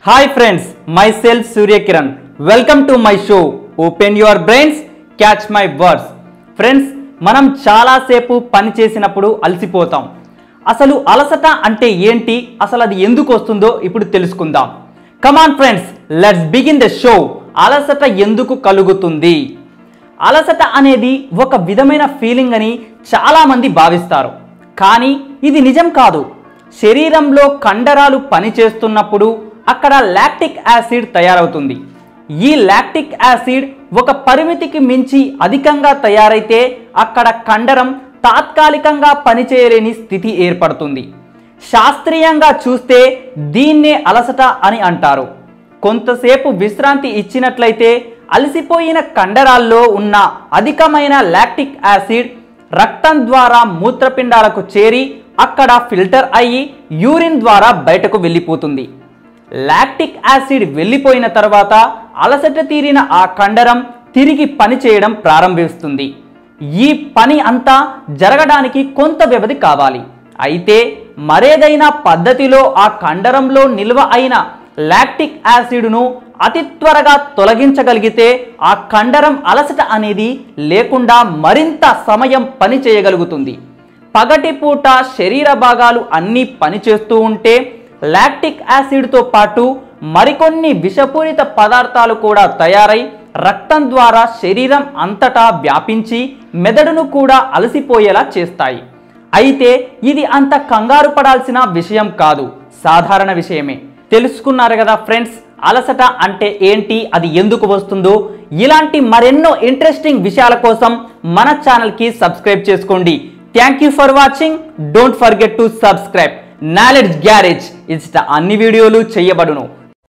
hi friends myself Suryakiran welcome to my show open your brains catch my words friends మనం చాలాసేపు పని చేసినప్పుడు అలసిపోతాం అసలు అలసట అంటే ఏంటి అసలు అది ఎందుకు వస్తుందో ఇప్పుడు తెలుసుకుందాం come on friends let's begin the show అలసట ఎందుకు కలుగుతుంది అలసట అనేది ఒక విధమైన ఫీలింగ్ అని చాలామంది భావిస్తారు కానీ ఇది నిజం కాదు శరీరంలో కండరాలు పనిచేస్తున్నప్పుడు అక్కడ లాక్టిక్ యాసిడ్ తయారవుతుంది ఈ లాక్టిక్ యాసిడ్ ఒక పరిమితికి మించి అధికంగా తయారైతే అక్కడ కండరం తాత్కాలికంగా పనిచేయలేని స్థితి ఏర్పడుతుంది శాస్త్రీయంగా చూస్తే దీన్నే అలసట అని అంటారు కొంతసేపు విశ్రాంతి ఇచ్చినట్లయితే అలసిపోయిన కండరాల్లో ఉన్న అధికమైన లాక్టిక్ యాసిడ్ రక్తం ద్వారా మూత్రపిండాలకు చేరి అక్కడ ఫిల్టర్ అయ్యి యూరిన్ ద్వారా బయటకు వెళ్ళిపోతుంది లాక్టిక్ యాసిడ్ వెళ్ళిపోయిన తర్వాత అలసట తీరిన ఆ కండరం తిరిగి పని చేయడం ప్రారంభిస్తుంది ఈ పని అంతా జరగడానికి కొంత వ్యవధి కావాలి అయితే మరేదైనా పద్ధతిలో ఆ కండరంలో నిల్వ అయిన లాక్టిక్ యాసిడ్ను అతి త్వరగా తొలగించగలిగితే ఆ కండరం అలసట అనేది లేకుండా మరింత సమయం పని చేయగలుగుతుంది పగటిపూట శరీర భాగాలు అన్నీ పనిచేస్తూ ఉంటే లాక్టిక్ యాసిడ్తో పాటు మరికొన్ని విషపూరిత పదార్థాలు కూడా తయారై రక్తం ద్వారా శరీరం అంతటా వ్యాపించి మెదడును కూడా అలసిపోయేలా చేస్తాయి అయితే ఇది అంత కంగారు పడాల్సిన విషయం కాదు సాధారణ విషయమే తెలుసుకున్నారు కదా ఫ్రెండ్స్ అలసట అంటే ఏంటి అది ఎందుకు వస్తుందో ఇలాంటి మరెన్నో ఇంట్రెస్టింగ్ విషయాల కోసం మన ఛానల్కి సబ్స్క్రైబ్ చేసుకోండి thank you for watching don't forget to subscribe knowledge garage ఇచ్చట అన్ని వీడియోలు చేయబడును